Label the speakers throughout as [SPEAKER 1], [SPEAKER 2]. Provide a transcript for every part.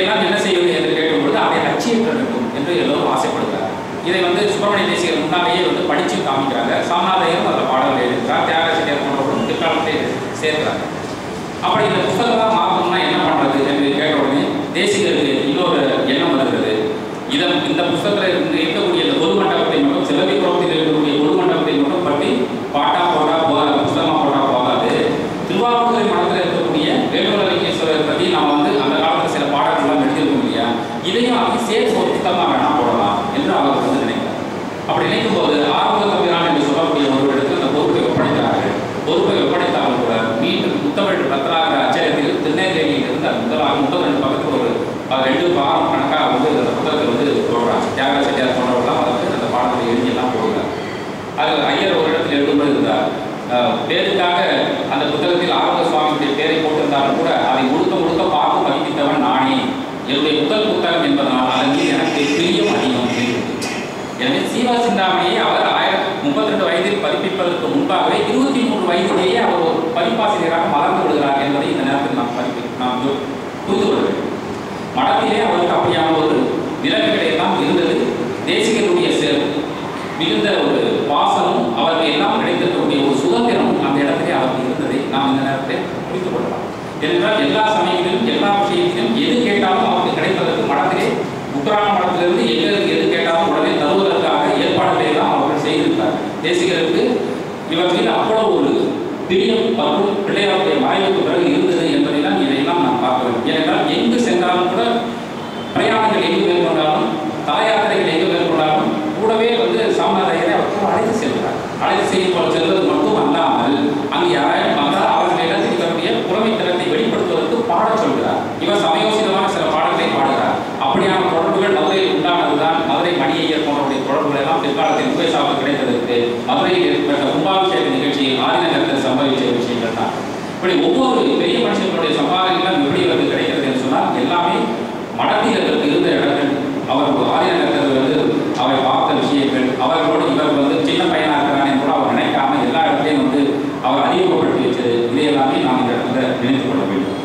[SPEAKER 1] இதையெல்லாம் என்ன செய்வது என்று கேட்கும்பொழுது அதை அச்சியப்பட வேண்டும் என்று எல்லோரும் ஆசைப்படுகிறார் இதை வந்து சுப்பிரமணிய தேசிகர் முன்னாலேயே வந்து படித்து காமிக்கிறாங்க சாமிநாதையரும் அதில் பாடல்கள் எழுதுகிறார் தியாக செட்டியார் போன்றவர்களும் பிற்காலத்திலே சேர்க்கிறாங்க அப்படி இந்த புத்தகம்லாம் மாற்றணும்னா என்ன பண்ணுறது என்று கேட்ட உடனே தேசிகருக்கு இன்னொரு எண்ணம் வருகிறது இதன் இந்த புத்தகத்தில் இருந்து இருக்கக்கூடிய இந்த பொது மண்டபத்தை மட்டும் சிலந்தி புறத்தில் இருக்கக்கூடிய பொது மண்டபத்தை மட்டும் பற்றி பாட்டா போட்டா போதாது புத்தகமாக போட்டா போதாது திருவாரூரை மடத்தில் இருக்கக்கூடிய வேலுமலலிங்கேஸ்வரர் பற்றி நாம் வந்து அந்த காலத்தில் சில பாடல்கள்லாம் எடுத்திருக்கோம் இல்லையா இதையும் அதை சேர்த்து ஒரு புத்தகமாக வேணா போடலாம் என்று அவர் வந்து நினைக்கிறார் அப்படி நினைக்கும் போது ஆரம்ப தம்பிரான் என்று சொல்லக்கூடிய ஒருவரிடத்தில் அந்த பொறுப்பை ஒப்படைக்கிறார்கள் பொறுப்பை ஒப்படைத்தாலும் கூட மீண்டும் முத்தமிழ் பத்திராக அச்சயத்தில் திருநெல்வேலியில் இருந்து அந்த முதலாக முதல் ரெண்டு பக்கத்தில் ஒரு அது ரெண்டு பாகம் கணக்காக வந்து அந்த புத்தகத்தை வந்து போடுறாங்க தியாக செட்டியார் போன்றவர்களாம் வந்து அந்த பாடத்தை எழுதியெல்லாம் போடுறாங்க அது ஐயர் ஒரு இடத்தில் எழுதும்போது இருந்தார் அஹ், பேருக்காக அந்த புத்தகத்தில் ஆனந்த சுவாமியுடைய பேரை போட்டிருந்தாலும் கூட அதை முழுக்க முழுக்க பார்த்து மதிப்பித்தவன் நானே என்னுடைய முதல் புத்தகம் என்பதனால் அதன் மீது எனக்கு பிரியம் அதிகம் என்று எனவே சீவா சிந்தாமணியை அவர் ஆயிரத்தி முப்பத்தி ரெண்டு வயதில் பதிப்பிப்பதற்கு முன்பாகவே இருபத்தி மூன்று வயதிலேயே அவர் ஒரு பதிப்பாசிரியராக மலர்ந்து விடுகிறார் என்பதை இந்த நேரத்தில் நாம் பதிப்பு நாம் யோ- புரிந்து கொள்ள வேண்டும் மடத்திலே அவருக்கு அப்படியான ஒரு நிலைமைகள் எல்லாம் இருந்தது தேசிகருடைய செ- மிகுந்த ஒரு பாசமும் அவருக்கு எல்லாம் கிடைத்திருக்கக்கூடிய ஒரு சுதந்திரமும் அந்த இடத்திலே அவருக்கு இருந்ததை நாம் இந்த நேரத்தில் புரிந்து கொள்ளலாம் ஏனென்றால் எல்லா சமயங்களிலும் எல்லா விஷயத்திலும் எது கேட்டாலும் அவருக்கு கிடைப்பதற்கு மடத்திலே உக்ரான மடத்திலிருந்து எது எது கேட்டாலும் உடனே தருவதற்காக ஏற்பாடுகளை எல்லாம் அவர்கள் செய்திருக்கிறார் தேசிகருக்கு இவர் மீது அவ்வளவு ஒரு பிரியம் மற்றும் பிள்ளையாருடைய மறைவுக்கு பிறகு இருந்தது என்பதையெல்லாம் இதையெல்லாம் நாம் பார்க்க வேண்டும் ஏனென்றால் எங்கு சென்றாலும் கூட பிரயாணங்கள் எங்கு மேற்கொண்டாலும் தலயாத்திரைகள் எங்கு மேற்கொண்டாலும் கூடவே வந்து சாமிநாதையரை அவர் கூட அழைத்து செல்கிறார் அழைத்து செய்து போல செல்வது மட்டும் அல்லாமல் அங்கு யாராயும் வந்தால் அவர்களிடம் இருக்கக்கூடிய புறமைத்தனத்தை வெளிப்படுத்துவதற்கு பாடச் சொல்கிறார் இவர் சமயோசிதமான சில பாடல்களை பாடுகிறார் அப்படியான தொடர்புகள் மதுரையில் உண்டானதுதான் மதுரை மணியையர் போன்றவருடைய தொடர்புகள் எல்லாம் பிற்காலத்தில் உபேசாவுக்கு கிடைத்ததற்கு மதுரையில் ஏற்பட்ட கும்பாபிஷேக நிகழ்ச்சியில் ஆதிநகரத்தில் சம்பவிச்ச விஷயங்கள் தான் இப்படி ஒவ்வொரு பெரிய மனுஷர்களுடைய சம்பாதனைகளும் எப்படி இவருக்கு கிடைக்கிறது என்று சொன்னால் எல்லாமே மடத்தில் இவருக்கு இருந்த இடங்கள் அவர் ஆதிநகரத்தில் வந்து அவரை பார்த்த விஷயங்கள் அவர்களோடு இவர் வந்து சின்ன பையனாக இருக்கிறானே கூட அவர் நினைக்காம எல்லா இடத்துலையும் வந்து அவர் அறிமுகப்படுத்தி வச்சது இதை எல்லாமே நாம் இந்த இடத்துல நினைத்துக் கொள்ள வேண்டும்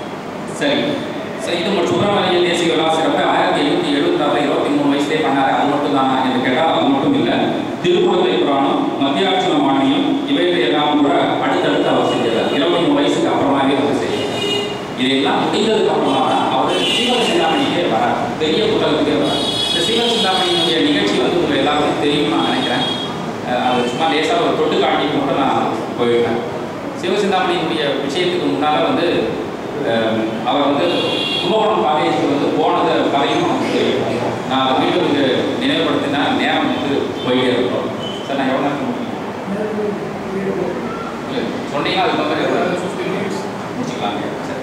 [SPEAKER 1] சரி சரி இது மட்டும் சுப்பிரமணிய தேசிய விழா சிறப்பு ஆயிரத்தி எழுநூத்தி எழுபத்தி ஆறுல இருபத்தி மூணு வயசுலேயே பண்ணாரு அது மட்டும் தானா என்று கேட்டால் அது மட்டும் இல்லை திருக்குறளை புராணம் மத்தியாட்சண மானியம் இவைகளை எல்லாம் கூட அடுத்தடுத்து அவர் செஞ்சார் இருபத்தி மூணு வயசுக்கு அப்புறமாவே அவர் செய்தார் இதெல்லாம் முடிந்ததுக்கு அப்புறமா தான் அவர் சீவக சிந்தாமணிக்கே வரார் பெரிய புத்தகத்துக்கே வரார் இந்த சீவக சிந்தாமணியினுடைய நிகழ்ச்சி வந்து உங்களுக்கு எல்லாருக்கும் தெரியும் நான் நினைக்கிறேன் அஹ் அது சும்மா லேசாக ஒரு தொட்டு காட்டி மட்டும் நான் போயிருக்கேன் சிவசிந்தாமணியினுடைய விஷயத்துக்கு முன்னால் வந்து அஹ், அவர் வந்து கும்பகோணம் காலேஜுக்கு வந்து போனது கதையும் நமக்கு தெரியும் நான் அதை மீண்டும் இங்கே நினைவுபடுத்தினா நேரம் வந்து போயிட்டே இருக்கிறோம் சார் நான் எவ்வளோ நேரம் முடியும் இல்லை சொன்னீங்கன்னா அதுக்கு மாதிரி ஃபிஃப்டீன் மினிட்ஸ் முடிச்சுக்கலாங்க சரி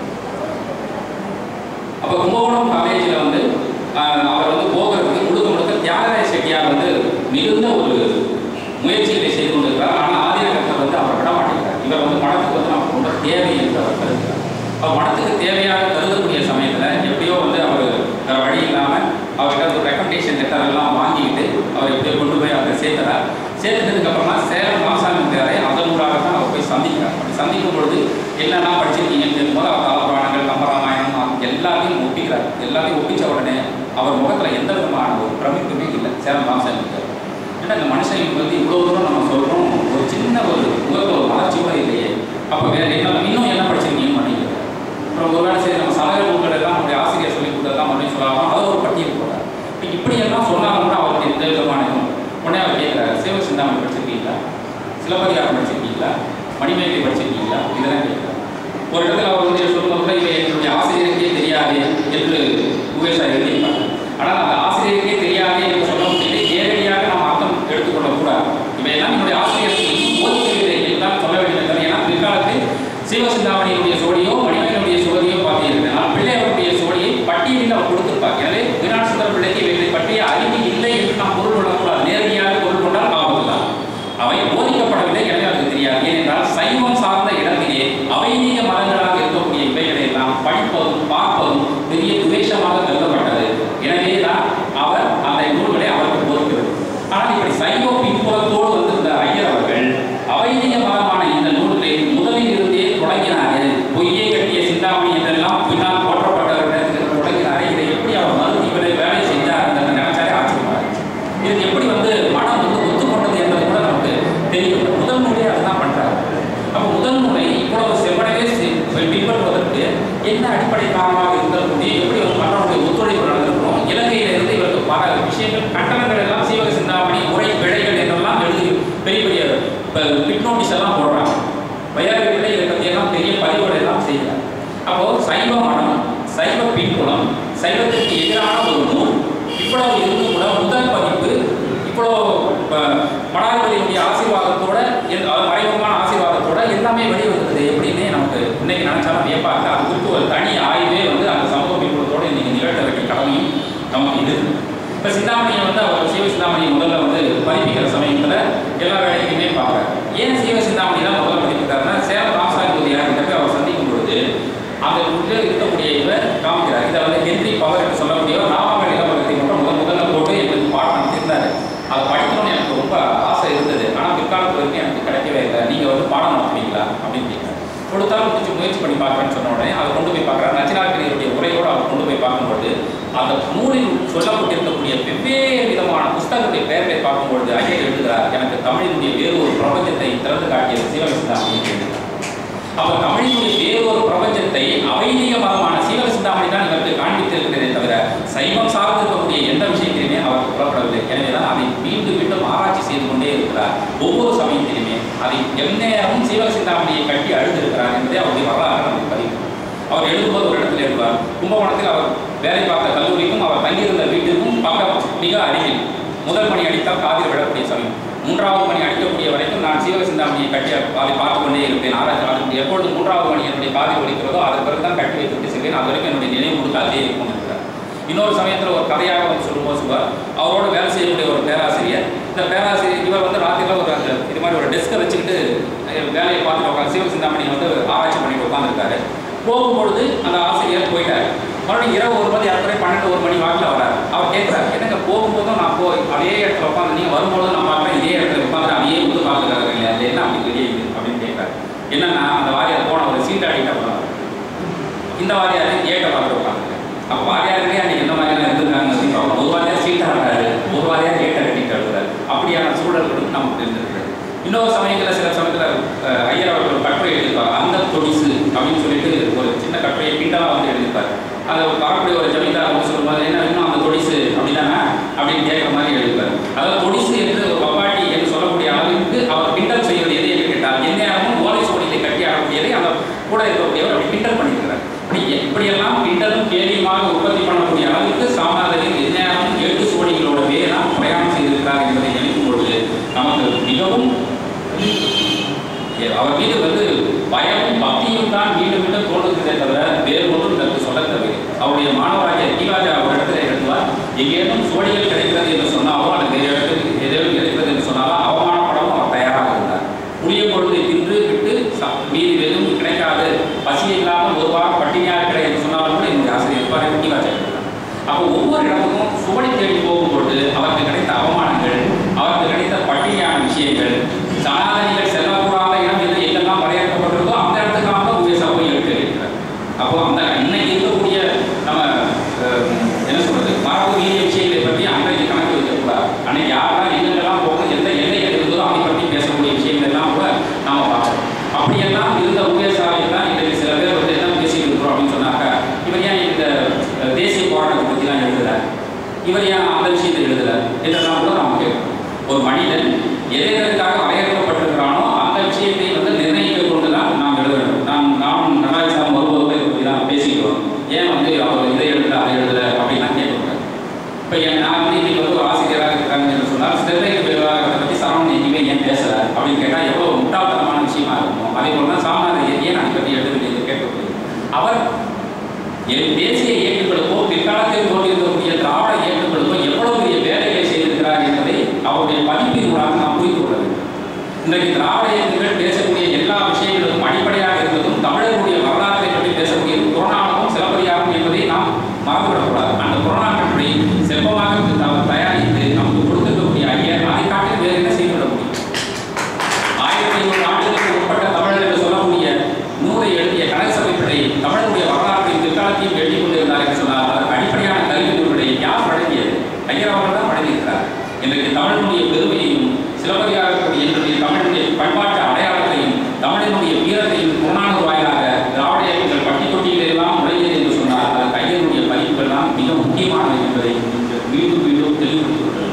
[SPEAKER 1] அப்போ கும்பகோணம் காலேஜில் வந்து ஆஹ், அவர் வந்து போகிறதுக்கு முழுக்க முழுக்க தியாகராய செட்டியார் வந்து மிகுந்த ஒரு முயற்சிகளை செய்து கொண்டிருக்கிறார் ஆனால் ஆதினகரத்தில் வந்து அவர் விட மாட்டேங்கிறார் இவர் வந்து மடத்துக்கு வந்து நமக்கு ரொம்ப தேவை என்று அவர் கருதுகிறார் அப்போ மடத்துக்கு தேவையாக கருதக்கூடிய சமயத்தில் எப்படியோ வந்து அவர் வேறு வழி இல்லாமல் அவர்கிட்ட ஒரு ரெக்கமெண்டேஷன் லெட்டர் எல்லாம் வாங்கிக்கிட்டு அவர் எப்படியோ கொண்டு போய் அதை சேர்த்துறார் சேர்த்ததுக்கு அப்புறமா சேலம் மாசாமி இருக்காரு அதன் ஊடாக தான் அவர் போய் சந்திக்கிறார் அப்படி சந்திக்கும் பொழுது என்னெல்லாம் படிச்சிருக்கீங்கன்னு கேட்கும்போது அவர் கலப்புராணங்கள் கம்பராமாயணம் எல்லாத்தையும் ஒப்பிக்கிறார் எல்லாத்தையும் ஒப்பிச்ச உடனே அவர் முகத்தில் எந்த விதமான ஒரு பிரமிப்புமே இல்லை சேலம் மாசாமி இருக்காரு ஏன்னா இந்த மனுஷன் வந்து இவ்வளோ தூரம் நம்ம சொல்கிறோம் ஒரு சின்ன ஒரு முகத்தில் ஒரு வளர்ச்சி கூட இல்லையே அப்போ வேற என்ன இன்னும் என்ன படிச்சிருக்கீங்கன்னு நினைக்கிறேன் அப்புறம் ஒருவேளை சரி நம்ம சமய நூல்கள் எல்லாம் நம்முடைய ஆசிரியர் சொல்லி கொடுத்ததெல்லாம் அப்படின்னு சொல்லலாம் அதை ஒரு பட்டியல் போடுறார் இப்போ இப்படி எல்லாம் சொன்னாலும் கூட அவருக்கு எந்த விதமான இதுவும் உடனே அவர் கேட்குறாரு சிவ சிந்தாமணி படிச்சிருக்கீங்களா சிலப்பதிகாரம் படிச்சிருக்கீங்களா மணிமேகலை படிச்சிருக்கீங்களா இதெல்லாம் கேட்குறாரு ஒரு இடத்துல அவர் வந்து சொல்லும்போது கூட இவை என்னுடைய ஆசிரியருக்கே தெரியாது என்று உவேசா எழுதியிருப்பாங்க ஆனால் அந்த ஆசிரியருக்கே தெரியாது என்று சொல்ல முடியல நேரடியாக நாம் அர்த்தம் எடுத்துக்கொள்ளக்கூடாது இவையெல்லாம் என்னுடைய ஆசிரியருக்கு இன்னும் போதிக்கவில்லை என்றுதான் சொல்ல வேண்டும் ஏன்னா பிற்காலத்தில் சிவசிந்தாமணியினுடைய சோடியோ மணிமேகனுடைய சோடியோ பார்த்தீர்கள் பிள்ளையவருடைய சோடியை பட்டியலில் அவர் கொடுத்திருப்பார் எனவே விராட் சுந்தர பிள்ளைக்கு இவர்களை பற்றிய அறிவு இல்லை என்று நாம் பொருள் கொள்ளக்கூடாது நேரடியாக பொருள் கொண்டால் ஆபத்துதான் அவை போதிக்கப்படவில்லை எனவே அதுக்கு தெரியாது ஏனென்றால் சைவம் சார்ந்த இடத்திலே அவைநீக மதங்களாக இருக்கக்கூடிய இவைகளை எல்லாம் படிப்பதும் பார்ப்பதும் பெரிய துவேஷமாக கருதப்பட்டது கட்டணங்கள் எல்லாம் சீவக சிந்தாமணி முறை பிழைகள் என்றெல்லாம் எழுதி பெரிய பெரிய பிட் நோட்டீஸ் எல்லாம் போடுறாங்க வையாரிகளை இதை பற்றி எல்லாம் பெரிய பதிவுகள் எல்லாம் செய்கிறார் அப்போ சைவ மனம் சைவ பின்புலம் சைவத்திற்கு எதிரான ஒரு நூல் இவ்வளவு இருந்தும் கூட முதல் பதிப்பு இவ்வளோ மடாதிபதியுடைய ஆசீர்வாதத்தோட எந்த- அதாவது மறைமுகமான ஆசீர்வாதத்தோட எல்லாமே வெளிவந்தது எப்படின்னே நமக்கு இன்னைக்கு நினைச்சாலும் வியப்பா இருக்கு அது குறித்து ஒரு தனி ஆய்வே வந்து அந்த சமூக பின்புலத்தோட இன்னைக்கு நிகழ்த்த வேண்டிய கடமையும் நமக்கு இருக்கு இப்போ சிந்தாமணியை வந்து அவர் சீவ சிந்தாமணியை முதல்ல வந்து பதிப்பிக்கிற சமயத்தில் எல்லா வேலைக்குமே பார்க்குறாரு ஏன் சீவ சிந்தாமணி தான் முதல்ல பதிப்பிக்கிறாருன்னா சேலம் ராமசாமி முதலியார் கிட்ட போய் அவர் சந்திக்கும் பொழுது அந்த உள்ளே இருக்கக்கூடிய இவர் காமிக்கிறார் இதை வந்து ஹென்றி பவர் என்று சொல்லக்கூடிய நாமங்கள் இளவரத்தை மட்டும் முதல் முதல்ல போட்டு எங்களுக்கு பாடம் நடத்தியிருந்தாரு அதை படிக்கணும்னு எனக்கு ரொம்ப ஆசை இருந்தது ஆனால் பிற்காலத்து வரைக்கும் எனக்கு கிடைக்கவே இல்லை நீங்கள் வந்து பாடம் நடத்துவீங்களா அப்படின்னு கேட்குறாரு கொடுத்தாலும் முடிச்சு முயற்சி பண்ணி பார்க்குறேன்னு சொன்ன உடனே அதை கொண்டு போய் பார்க்குறாரு நச்சினாக்கிரியருடைய உரையோடு அவர் கொண்டு போய் பார்க்கும்போது அந்த நூலில் சொல்லப்பட்டிருக்கக்கூடிய வெவ்வேறு விதமான புஸ்தகங்களுடைய பெயர்களை பார்க்கும்பொழுது ஐயர் எழுதுகிறார் எனக்கு தமிழினுடைய வேறு ஒரு பிரபஞ்சத்தை திறந்து காட்டியது சிவகசிந்தாமணி எழுதுகிறார் அவர் தமிழினுடைய வேறொரு பிரபஞ்சத்தை அவைதிக மதமான சீவக சிந்தாமணி தான் இவருக்கு காண்பித்திருக்கிறதே தவிர சைவம் சார்ந்து இருக்கக்கூடிய எந்த விஷயத்திலுமே அவர் புறப்படவில்லை எனவே தான் அதை மீண்டும் மீண்டும் ஆராய்ச்சி செய்து கொண்டே இருக்கிறார் ஒவ்வொரு சமயத்திலுமே அதை எந்நேரமும் சீவக சிந்தாமணியை கட்டி அழுந்திருக்கிறார் என்பதை அவருடைய வரலாறு நமக்கு பதிவு அவர் எழுதும்போது ஒரு இடத்துல எழுதுவார் கும்பகோணத்தில் அவர் வேலை பார்த்த கல்லூரிக்கும் அவர் தங்கியிருந்த வீட்டிற்கும் பக்கம் மிக அருகில் முதல் மணி அடித்தால் காதில் விடக்கூடிய சமயம் மூன்றாவது மணி அடிக்கக்கூடிய வரைக்கும் நான் சீவக சிந்தாமணியை கட்டி அதை பார்த்து கொண்டே இருப்பேன் ஆராய்ச்சி அதுக்கு எப்பொழுது மூன்றாவது மணி என்னுடைய காதில் ஒலிக்கிறதோ அதற்கு பிறகு தான் கட்டி வைத்துவிட்டு செல்வேன் அது வரைக்கும் என்னுடைய நினைவு கொடுத்து அதே இருக்கும் இருக்கிறார் இன்னொரு சமயத்தில் ஒரு கதையாக வந்து சொல்லும்போது சொல்வார் அவரோட வேலை செய்யக்கூடிய ஒரு பேராசிரியர் இந்த பேராசிரியர் இவர் வந்து ராத்திரியில் ஒரு அந்த இது மாதிரி ஒரு டெஸ்க்கை வச்சுக்கிட்டு அஹ், வேலையை பார்த்துட்டு உட்காந்து சிவ சிந்தாமணி வந்து ஆராய்ச்சி பண்ணிட்டு உட்காந்துருக்காரு போகும்பொழுது அந்த ஆசிரியர் போயிட்டார் மறுபடியும் இரவு ஒரு மணி அரை பன்னெண்டு ஒரு மணி வாக்கில் வராரு அவர் கேட்குறாரு என்னங்க போகும்போதும் நான் போய் அதே இடத்துல உட்காந்து நீங்கள் வரும்போது நான் பார்க்குறேன் இதே இடத்துல உட்காந்து அதையே வந்து பார்த்துக்கிறாரு இல்லையா அது என்ன அப்படி தெரியுது அப்படின்னு கேட்குறாரு என்னன்னா அந்த வாரியார் போன ஒரு சீட் ஆடிட்டு போனார் இந்த வாரியார் ஏட்டை பார்த்துட்டு உட்காந்துருக்காரு அப்போ வாரியாருக்கே அன்னைக்கு எந்த மாதிரியான இருந்திருக்காங்க அப்படின்னு பார்க்கணும். ஒரு வாரியார் சீட்டாக இருக்காரு ஒரு வாரியார் ஏட்டை கட்டிட்டு இருக்கிறாரு அப்படியான சூழல்களும் நமக்கு இருந்திருக்கிறது இன்னொரு சமயத்தில் சில சமயத்தில் ஐயர் அவர்கள் ஒரு கட்டுரை எழுதியிருப்பார் அந்த தொடிசு அப்படின்னு சொல்லிட்டு ஒரு சின்ன கட்டுரையை கிண்டலாக வந்து எழுதியிருப்பார் அதை ஒரு வரக்கூடிய ஒரு ஜமீன்தார் வந்து சொல்லும்போது என்ன இன்னும் அந்த தொடிசு அப்படிதானே அப்படின்னு கேட்குற மாதிரி எழுதியிருப்பார் அதாவது தொடிசு என்று ஒரு பப்பாட்டி என்று சொல்லக்கூடிய அளவுக்கு அவர் கிண்டல் செய்வது எதை என்று கேட்டால் எந்நேரமும் ஓலை சோடியை கட்டி ஆடக்கூடியதை அந்த கூட இருக்கக்கூடியவர் அப்படி கிண்டல் பண்ணியிருக்கிறார் இப்படி இப்படியெல்லாம் கிண்டலும் கேலியுமாக உற்பத்தி பண்ணக்கூடிய அளவுக்கு சாமானியர்கள் எந்நேரமும் ஏட்டு சோடிகளோடவே தான் பிரயாணம் செய்திருக்கிறார் என்பதை நினைக்கும் பொழுது நமக்கு மிகவும் ஏ, அவர் மீது வந்து பயமும் பக்தியும் தான் மீண்டும் மீண்டும் தோன்றுகிறதே தவிர வேறு ஒன்றும் இதற்கு சொல்ல தேவையில்லை அவருடைய மாணவராகிய தீவாஜா ஒரு இடத்துல எழுதுவார் எங்கேனும் சோழிகள் கிடைக்கிறது என்று சொன்னாலோ அல்லது வேறு இடத்தில் ஏதேனும் கிடைக்கிறது என்று சொன்னாலோ அவமானப்படவும் அவர் தயாராக இருந்தார் புளிய பொழுதை தின்று விட்டு ச- மீதி எதுவும் கிடைக்காது பசி இல்லாமல் ஒரு வாரம் பட்டினியாக இருக்கிற என்று சொன்னாலும் கூட என்னுடைய ஆசிரியர் இருப்பார் தீவாஜா எழுதுவார் அப்போ ஒவ்வொரு இடத்துக்கும் சுவடி தேடி போகும்பொழுது அவருக்கு கிடைத்த அவமானங்கள் அவருக்கு கிடைத்த பட்டினியான விஷயங்கள் சனாதனிகள் செல்லக்கூடாத இடம் என்று எங்கெல்லாம் வரையறுக்கப்பட்டிருக்கோ அந்த இடத்துக்காக உயர்சா போய் எடுத்து வைக்கிறார் அப்போ அந்த இன்னைக்கு இருக்கக்கூடிய நம்ம அஹ், என்ன சொல்றது மரபு வீரிய விஷயங்களை பற்றி அன்றைக்கு கணக்கு வைக்கக்கூடாது அன்னைக்கு யாரெல்லாம் எங்கெங்கெல்லாம் போகணும் எந்த எல்லைகள் இருந்ததோ அதை பற்றி பேசக்கூடிய விஷயங்கள் எல்லாம் கூட நாம பார்க்கணும் அப்படியெல்லாம் இருந்த உயர்சாலையில் தான் இன்றைக்கு சில பேர் வந்து என்ன பேசிட்டு இருக்கிறோம் அப்படின்னு சொன்னாக்க இவர் ஏன் இந்த அஹ், தேசிய போராட்டத்தை பற்றிலாம் எழுதல இவர் ஏன் அந்த விஷயத்தை எழுதல இதெல்லாம் கூட நாம் கேட்கணும் ஒரு மனிதன் எதை எதற்காக வரையறுக்கப்பட்டிருக்கிறானோ அந்த விஷயத்தை வந்து நிர்ணயிக்க கொண்டு தான் நாம் எழுத வேண்டும் நான் நாம் நடராஜாரம் வரும்போது இதை பற்றி தான் பேசிக்கிறோம் ஏன் வந்து அவர் இதை எழுதல அதை எழுதல அப்படின்லாம் கேட்கக்கூடாது இப்போ என் நான் வந்து இன்னைக்கு வந்து ஒரு ஆசிரியராக இருக்காங்கன்னு சொன்னால் ஸ்டெர்லைட் விவகாரத்தை பற்றி சரவணன் எங்கேயுமே ஏன் பேசல அப்படின்னு கேட்டால் எவ்வளோ முட்டாள்தனமான விஷயமா இருக்கும் அதே போல தான் சாமிநாதன் ஏன் அதை பற்றி எழுதுறது என்று கேட்கக்கூடியது அவர் என் தேசிய இயக்கங்களுக்கோ பிற்காலத்தில் தோன்றியிருக்கக்கூடிய திராவிட இயக்கங்களுக்கோ எவ்வளவு பெரிய வேலைகளை செய்திருக்கிறார் என்பதை அவருடைய பதிப்பின் மூலமாக நாம் புரிந்து கொள்ள வேண்டும் இன்றைக்கு திராவிட இயக்கங்கள் பேசக்கூடிய எல்லா விஷயங்களுக்கும் அடிப்படையாக இருந்ததும் தமிழர்களுடைய வரலாற்றை பற்றி பேசக்கூடியது புறநானமும் சிலப்பதிகாரம் என்பதை நாம் மறந்துவிடக்கூடாது அந்த புறநானத்தை செல்வமாக த- தயாரித்து நமக்கு கொடுத்திருக்கக்கூடிய ஐயர் அதை காட்டில் வேறு என்ன செய்துவிட முடியும் ஆயிரத்தி ஐநூறு ஆண்டுகளுக்கு உட்பட்ட தமிழர் என்று சொல்லக்கூடிய நூலை எழுதிய கனகசபை பிள்ளை தமிழனுடைய வரலாற்றையும் பிற்காலத்தையும் எழுதி கொண்டிருந்தார் என்று சொன்னார் அதற்கு அடிப்படையான கல்வி நூல்களை யார் வழங்கியது ஐயர் அவர்கள் தான் வழங்கியிருக்கிறார் இன்றைக்கு தமிழனுடைய பெருமையையும் சிலப்பதிகாரத்துடைய என்னுடைய தமிழுடைய பண்பாட்டு அடையாளத்தையும் தமிழனுடைய வீரத்தையும் புறநானூறு வாயிலாக திராவிட இயக்கங்கள் பட்டி தொட்டியில் எல்லாம் நுழைந்தது என்று சொன்னார் அதற்கு ஐயனுடைய பதிப்புகள் தான் மிக முக்கியமானது என்பதை மீண்டும் மீண்டும் தெளிவுபடுத்திக் கொள்கிறேன்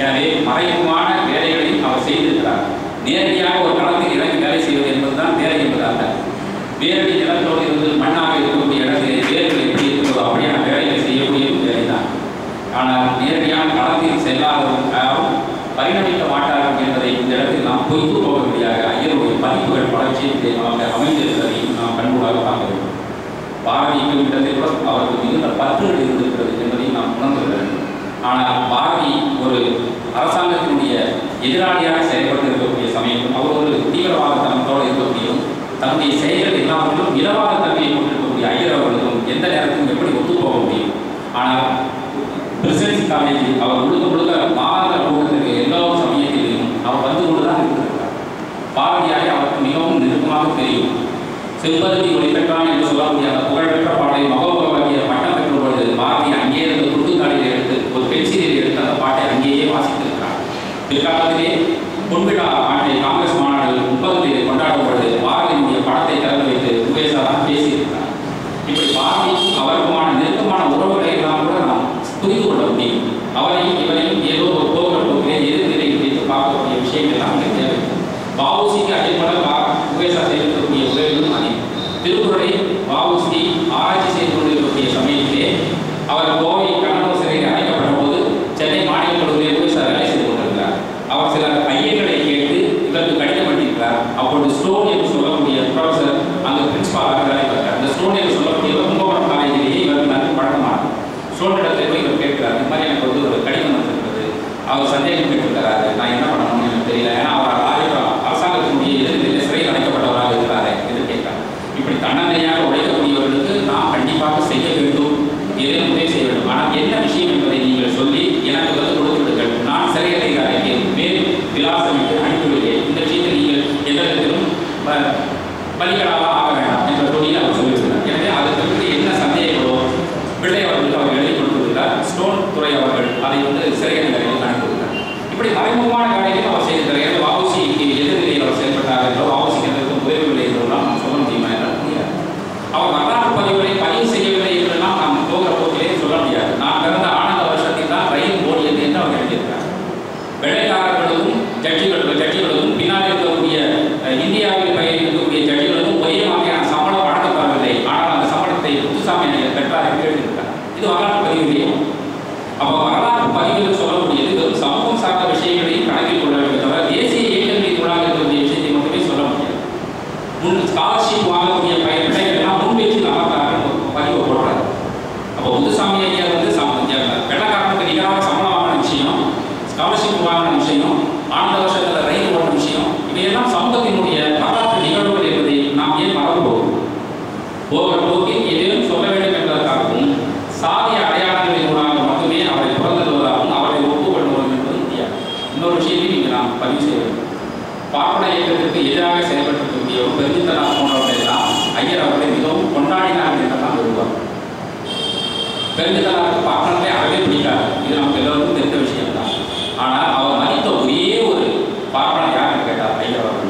[SPEAKER 1] எனவே மறைமுகமான வேலைகளையும் அவர் செய்திருக்கிறார் நேரடியாக ஒரு களத்தில் இறங்கி வேலை செய்வது என்பதுதான் வேலை என்பது அல்ல வேரடி நிலத்தோடு இருந்து மண்ணாக இருக்கக்கூடிய இடத்திலே வேர்கள் எப்படி இருக்கிறதோ அப்படியான வேலைகளை செய்யக்கூடிய வேலை தான் ஆனால் நேரடியான களத்தில் செல்லாதவர்கள் யாரும் பரிணமிக்க மாட்டார்கள் என்பதை இந்த இடத்தில் நாம் பொய்த்து போகக்கூடியாக ஐயருடைய பதிப்புகள் பலவற்றை அவங்க அமைந்திருப்பதையும் நாம் கண்கூடாக பார்க்க வேண்டும் பாரதிக்கும் இடத்தில் கூட அவருக்கு மிகுந்த பற்றுகள் இருந்திருக்கிறது என்பதையும் நாம் உணர்ந்து கொள்ள வேண்டும் ஆனால் பாரதி ஒரு அரசாங்கத்தினுடைய எதிராளியாக செயல்பட்டு இருக்கக்கூடிய சமயம் அவர் ஒரு தீவிரவாத தனத்தோடு இருக்கக்கூடியும் தன்னுடைய செயல்கள் எல்லாவற்றிலும் இலவாத தன்மையை கொண்டிருக்கக்கூடிய ஐயர் அவர்களுக்கும் எந்த நேரத்திலும் எப்படி ஒத்து போக முடியும் ஆனால் பிரசிடென்சி காலேஜில் அவர் முழுக்க முழுக்க மாநில கூட்டத்திற்கு எல்லா சமயத்திலும் அவர் வந்து கொண்டு தான் இருந்திருக்கிறார் பாரதியாரை அவருக்கு மிகவும் நெருக்கமாக தெரியும் செம்பருத்தி ஒளிபெற்றான் என்று சொல்லக்கூடிய அந்த புகழ்பெற்ற பாடலை மகோபவாகிய பட்டம் பெற்ற பொழுது பாரதி அங்கே இருந்து குருத்துக்காலில் எடுத்து ஒரு பென்சிலில் எடுத்து அந்த பாட்டை அங்கேயே வாசித்திருக்கிறார் பிற்காலத்திலே பொன்விழா ஆண்டை காங்கிரஸ் மாநாடு முப்பதிலே கொண்டாடும் பொழுது பாரதியினுடைய படத்தை திறந்து வைத்து உபேசா தான் பேசியிருக்கிறார் இப்படி பாரதிக்கும் அவருக்குமான நெருக்கமான உறவுகளை எல்லாம் கூட நாம் புரிந்து கொள்ள முடியும் அவரையும் இவரையும் ஏதோ ஒரு போகிற போக்கிலே எதிர்நிலையில் வைத்து பார்க்கக்கூடிய விஷயங்கள் எல்லாம் இங்கே தேவை வஉசிக்கு அடிப்படை வா உபேசா செய்திருக்கக்கூடிய உதவிகளும் அதிகம் திருக்குறளை வஉசி ஆராய்ச்சி செய்து கொண்டிருக்கக்கூடிய சமயத்திலே அவர் கோவை கண்ணூர் சிறையில் அடைக்கப்பட்ட போது சென்னை மாநில கல்லூரியில் உபேசா வேலை செய்து கொண்டிருக்கிறார் அவர் சில ஐயங்களை கேட்டு இவருக்கு கடிதம் எழுதியிருக்கிறார் அப்பொழுது ஸ்டோன் என்று சொல்லக்கூடிய ப்ரொஃபசர் அங்கு பிரின்சிபாலாக வேலை பார்க்கிறார் இந்த ஸ்டோன் என்று சொல்லக்கூடிய கும்பகோணம் காலேஜிலேயே இவருக்கு நல்ல பழக்கமானது ஸ்டோன் இடத்துல போய் இவர் கேட்கிறார் இந்த மாதிரி எனக்கு வந்து ஒரு கடிதம் வந்திருக்கிறது அவர் சந்தேகம் கேட்டிருக்கிறாரு நான் என்ன பண்ணணும்னு எனக்கு தெரியல ஏன்னா அவர் ஆயுத அரசாங்கத்தினுடைய எதிர்நிலை சிறையில் அடைக்கப்பட்டவராக இருக்கிறாரு என்று கேட்கிறார் இப்படி தன்னந்தனியாக உழைக்கக்கூடியவர்களுக்கு நாம் கண்டிப்பாக செய்ய வேண்டும் எதையும் உதவி செய்ய வேண்டும் ஆனால் என்ன விஷயம் என்பதை நீங்கள் சொல்லி எனக்கு வந்து கொடுத்து விடுங்கள் நான் சிறை அதிகாரிக்கு மேல் விலாசமிட்டு அனுப்பிவிடுகிறேன் இந்த விஷயத்தை நீங்கள் எந்த விதத்திலும் ப- பலிகளாக ஆக வேண்டாம் என்ற தொழில் அவர் சொல்லியிருக்கிறார் எனவே அதற்கு என்ன சந்தேகங்களோ பிள்ளை அவர்களுக்கு அவர் எழுதி கொடுத்திருக்கிறார் ஸ்டோன் துறை அவர்கள் அதை வந்து சிறை அதிகாரிகளுக்கு அனுப்பிவிட்டார் இப்படி மறைமுகமான வேலைகளை அவர் செய்திருக்கிறார் எனவே வாவுசிக்கு எதிர்நிலையில் அவர் செயல்பட்டார் என்றோ வாவுசிக்கு எதற்கும் உதவிவில்லை என்றெல்லாம் நாம் சொல்ல முடியுமா என்றால் முடியாது அவர் வரலாற்று பதிவுகளை பதிவு செய்யவில்லை என்றெல்லாம் நாம் போகிற போக்கிலே சொல்ல முடியாது நான் பிறந்த ஆனந்த வருஷத்தில் தான் ரயில் ஓடியது என்று அவர் எழுதியிருக்கிறார் வெள்ளைக்காரர்களுக்கும் ஜட்ஜிகளுக்கும் ஜட்ஜிகளுக்கும் பின்னால் இருக்கக்கூடிய அஹ், இந்தியாவில் பயிர் இருக்கக்கூடிய ஜட்ஜிகளுக்கும் ஒரே வகையான சம்பளம் வழங்கப்படவில்லை ஆனால் அந்த சம்பளத்தை முத்துசாமி ஐயர் பெற்றார் என்று எழுதியிருக்கிறார் இது வரலாற்று பதிவிலேயே அப்போ வரலாற்று பதிவுகள் சொல்லக்கூடியது வெறும் சமூகம் சார்ந்த விஷயங்களையும் கணக்கில் கொள்ள வேண்டும் தவிர தேசிய இயக்கங்களின் ஊடாக இருக்கக்கூடிய விஷயத்தை மட்டுமே சொல்ல முடியாது முன் ஸ்காலர்ஷிப் வாங்கக்கூடிய பய- பிள்ளைகள் எல்லாம் முன்வெற்றி நமக்காக பதிவு போடுறாரு அப்போ முத்துசாமி ஐயர் வந்து சம- வெள்ளக்காரனுக்கு நிகராக சம்பளம் வாங்கின விஷயம் ஸ்காலர்ஷிப் வாங்கின விஷயம் ஆனந்த வருஷத்தில் ரயில் ஓடின விஷயம் இவையெல்லாம் சமூகத்தினுடைய வரலாற்று நிகழ்வுகள் என்பதை நாம் ஏன் மறந்து போகிறோம் போகிற போக்கில் எதையும் சொல்ல வேண்டும் என்பதற்காகவும் சாதிய அடையாளங்களின் ஊடாக மட்டுமே அவரை புறந்தள்ளுவதாகவும் அவரை ஒப்புக்கொள்வதும் என்பது முடியாது இன்னொரு விஷயத்தையும் இங்கே நாம் பதிவு செய்ய வேண்டும் பார்ப்பன இயக்கத்திற்கு எதிராக செயல்பட்டிருக்கக்கூடிய பெருமித்தனார் போன்றவர்கள் எல்லாம் ஐயர் அவர்களை மிகவும் கொண்டாடினார் என்றெல்லாம் விரும்புவார் பெருமித்தனாருக்கு பார்ப்பனத்தை அறவே பிடிக்காது இது நமக்கு எல்லோருக்கும் தெரிந்த விஷயம் தான் ஆனால் அவர் மதித்த ஒரே ஒரு பார்ப்பனர் யாருன்னு கேட்டார் ஐயர் அவர்கள்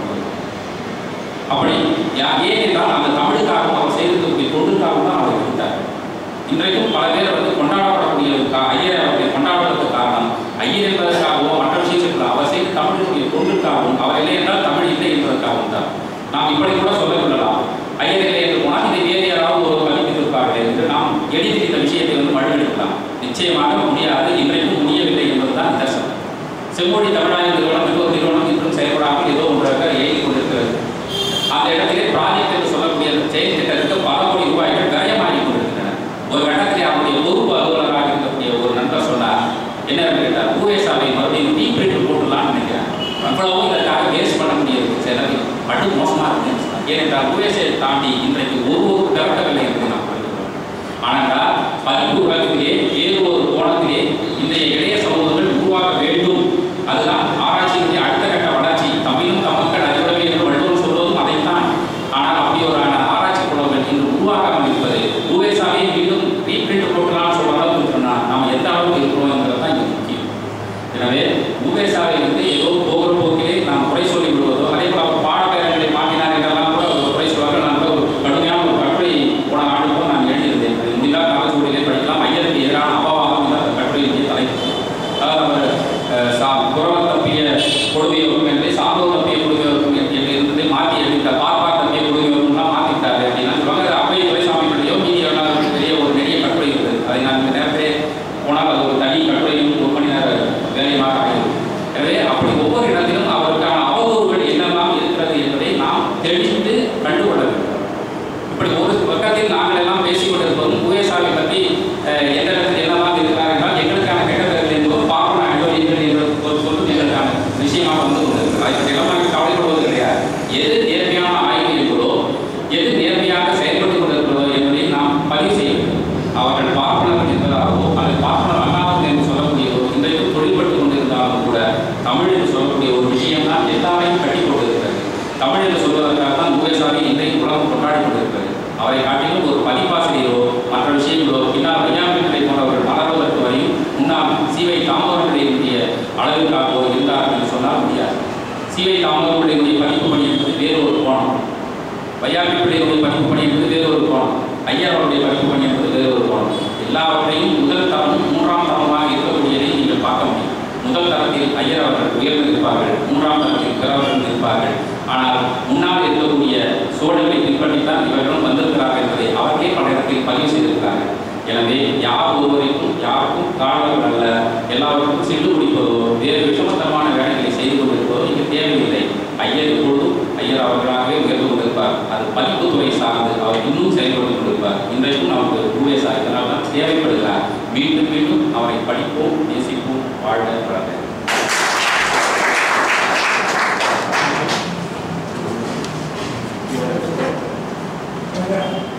[SPEAKER 1] அப்படி யா- ஏன் என்றால் அந்த தமிழுக்காகவும் அவர் செய்திருக்கக்கூடிய தொண்டுக்காகவும் தான் அவர் இருந்தார் இன்றைக்கும் பல பேர் வந்து கொண்டாடப்படக்கூடிய கா- ஐயரை அவர்கள் கொண்டாடுவதற்கு காரணம் ஐயர் என்பதற்காகவோ மற்ற விஷயங்களுக்கு அவர் செய்த தமிழுடைய தொண்டுக்காகவும் அவர் இல்லை என்றால் தமிழ் இல்லை என்பதற்காகவும் தான் நாம் இப்படி கூட சொல்ல கொள்ளலாம் ஐயர் இல்லை என்று போனால் இதை வேறு யாராவது ஒரு கல்வித்திருப்பார்கள் என்று நாம் எளிதில் இந்த விஷயத்தை வந்து வழிநடத்தலாம் நிச்சயமாக முடியாது இன்றைக்கும் முடியவில்லை என்பதுதான் நிதர்சனம் செம்மொழி தமிழாய்வு நிறுவனம் ஏதோ நிறுவனம் இன்றும் செயல்படாமல் ஏதோ ஒன்றாக இயங்கிக் கொண்டிருக்கிறது அந்த இடத்திலே ப்ராஜெக்ட் என்று சொல்லக்கூடிய அந்த செயல் திட்டத்துக்கு பல கோடி ரூபாய்கள் விரயமாகி கொண்டிருக்கின்றன ஒரு கட்டத்தில் அவருடைய பொறுப்பு அலுவலராக இருக்கக்கூடிய ஒரு நண்பர் சொன்னார் என்ன கேட்டார் ஊரேசாவை மறுபடியும் டீ பிரிண்ட் போட்டுலான்னு நினைக்கிறேன் அவ்வளவும் இதற்காக வேஸ்ட் பண்ண முடியாது செலவு படு மோசமாக இருக்குன்னு சொன்னார் ஏனென்றால் ஊரேசை தாண்டி இன்றைக்கு ஒரு ஒரு திறக்கவில்லை என்று நாம் புரிந்துள்ளோம் ஆனால் பதிப்பு உலகத்திலே வேறு ஒரு கோணத்திலே இன்றைய இளைய சமூகங்கள் உருவாக வேண்டும் அதுதான் ஆராய்ச்சியினுடைய அடுத்த கட்ட வளர்ச்சி தமிழும் தமக்கள் அறிவுறவை என்று வள்ளுவர் சொல்வதும் அதைத்தான் ஆனால் அப்படி ஒரு ஆராய்ச்சி குழுக்கள் இன்று உருவாகாமல் இருப்பது ஊவேசாவை மீண்டும் ரீபிரிண்ட் போட்டலாம் சொல்ற அளவுக்கு சொன்னால் நாம் எந்த அளவுக்கு இருக்கிறோம் என்பது தான் இங்கே முக்கியம் எனவே ஊவேசாவை வந்து ஏதோ போகிற போக்கிலே நாம் குறை சொல்லி விடுவதோ அதே போல அவர் பாடப்பேரங்களை மாற்றினார் என்றெல்லாம் கூட ஒரு குறை சொல்வார்கள் நான் கூட ஒரு கடுமையான ஒரு கட்டுரை போன ஆண்டு கூட நான் எழுதியிருந்தேன் அது முடிந்தால் காலச்சூழலிலே படிக்கலாம் ஐயருக்கு எதிரான அபவாதம் என்ற அந்த கட்டுரையினுடைய தலைப்பு அதாவது அவர் அஹ், சா எனவே அப்படி ஒவ்வொரு இடத்திலும் அவருக்கான அவதூறுகள் என்னெல்லாம் இருக்கிறது என்பதை நாம் தெளிந்து கண்டுகொள்ள வேண்டும் இப்படி ஒரு பக்கத்தில் நாங்கள் எல்லாம் பேசிக் கொண்டிருப்பதும் உவேசாவை பற்றி அஹ், எந்த இடத்தில் என்னெல்லாம் இருக்கிறார் என்றால் எங்களுக்கான கெட்டவர்கள் என்பதும் பாப்பன அயோடியர்கள் என்ற ஒரு சொல்லும் எங்களுக்கான விஷயமாக வந்து கொண்டிருக்கிறது அதை பற்றி எல்லாம் நாங்கள் கவலைப்படுவது கிடையாது எது நேர்மையான ஆய்வு என்பதோ எது நேர்மையாக செயல்பட்டு கொண்டிருக்கிறதோ என்பதை நாம் பதிவு செய்ய வேண்டும் அவர்கள் பார்ப்பனர் என்பதாகவோ அல்லது பார்ப்பனர் அல்லாதவர்கள் என்று சொல்லக்கூடியதோ இன்றைக்கு தொழில்பட்டு கொண்டிருந்தாலும் கூட தமிழ் என்று சொல்லக்கூடிய ஒரு விஷயம் தான் எல்லாரையும் கட்டி கொண்டிருக்கிறது தமிழ் என்று சொல்வதற்காக தான் முகேசாமி இன்றைக்கு உலகம் கொண்டாடி கொண்டிருக்கிறது அவரை காட்டிலும் ஒரு பதிப்பாசிரியரோ மற்ற விஷயங்களோ பின்னால் வையாமிகளை போன்றவர்கள் மலர்வதற்கு வரையும் முன்னால் சீவை தாமவர்களுடைய அளவிற்காகவோ இருந்தார்கள் என்று சொன்னால் முடியாது சீவை தாமவர்களுடைய பதிப்பு பணி என்பது வேறு ஒரு கோணம் வையாமிகளுடைய பதிப்பு பணி என்பது வேறு ஒரு கோணம் ஐயாவுடைய பதிப்பு பணி என்பது வேறு ஒரு கோணம் எல்லாவற்றையும் முதல் தரம் மூன்றாம் தரமாக இருக்கக்கூடியதை நீங்கள் பார்க்க முடியும் முதல் தரத்தில் ஐயர் அவர்கள் உயர்ந்து இருப்பார்கள் மூன்றாம் தரத்தில் பிறவர்கள் இருப்பார்கள் ஆனால் முன்னால் இருக்கக்கூடிய சோழர்களை பின்பற்றித்தான் இவர்களும் வந்திருக்கிறார்கள் என்பதை அவர்களே பல இடத்தில் பதிவு செய்திருக்கிறார்கள் எனவே யார் ஒருவருக்கும் யாருக்கும் காரணங்கள் அல்ல எல்லாருக்கும் செல்லு குடிப்பதோ வேறு விஷமத்தனமான வேலைகளை செய்து கொண்டிருப்பதோ இங்கு தேவையில்லை ஐயர் எப்பொழுதும் ஐயர் அவர்களாகவே உயர்ந்து கொண்டிருப்பார் அது பதிப்புத்துறை சார்ந்து அவர் இன்னும் செயல்பட்டு கொண்டிருப்பார் இன்றைக்கும் நமக்கு ஊழியர் இதனால் தான் தேவைப்படுகிறார் மீண்டும் மீண்டும் அவரை படிப்போம் நேசிப்போம் வாழ்க வளர்க
[SPEAKER 2] Thank you.